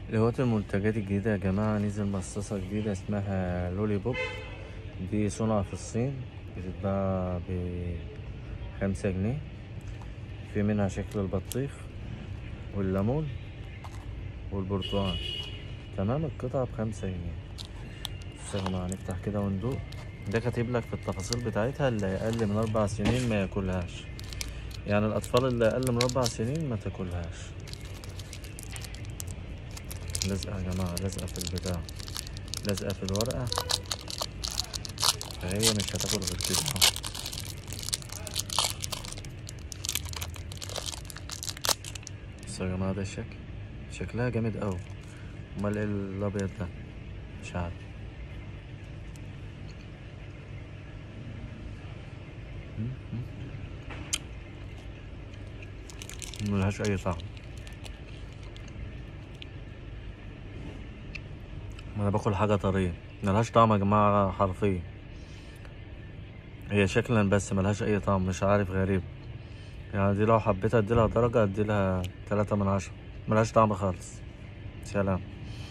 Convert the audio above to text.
دلوقتي المنتجات الجديدة يا جماعة نزل مصاصة جديدة اسمها لولي بوب دي صنع في الصين بتتباع بخمسة جنيه في منها شكل البطيخ والليمون والبرتقال تمام القطعة بخمسة جنيه بص يا جماعة نفتح كده وندوق ده كاتب لك في التفاصيل بتاعتها اللي أقل من أربع سنين ما ياكلهاش يعني الأطفال اللي أقل من أربع سنين ما تاكلهاش لازقة يا جماعة لازقة في البتاع لازقة في الورقة فهي مش هتاكل غير كده اهو بصوا يا جماعة ده الشكل شكلها جامد أوي أمال ايه الأبيض ده مش عارف ملهاش أي طعم ما انا باكل حاجه طريه ملهاش طعم يا جماعه حرفيا هي شكلا بس ملهاش اي طعم مش عارف غريب يعني دي لو حبيت اديلها درجه اديلها تلاتة من عشرة ملهاش طعم خالص سلام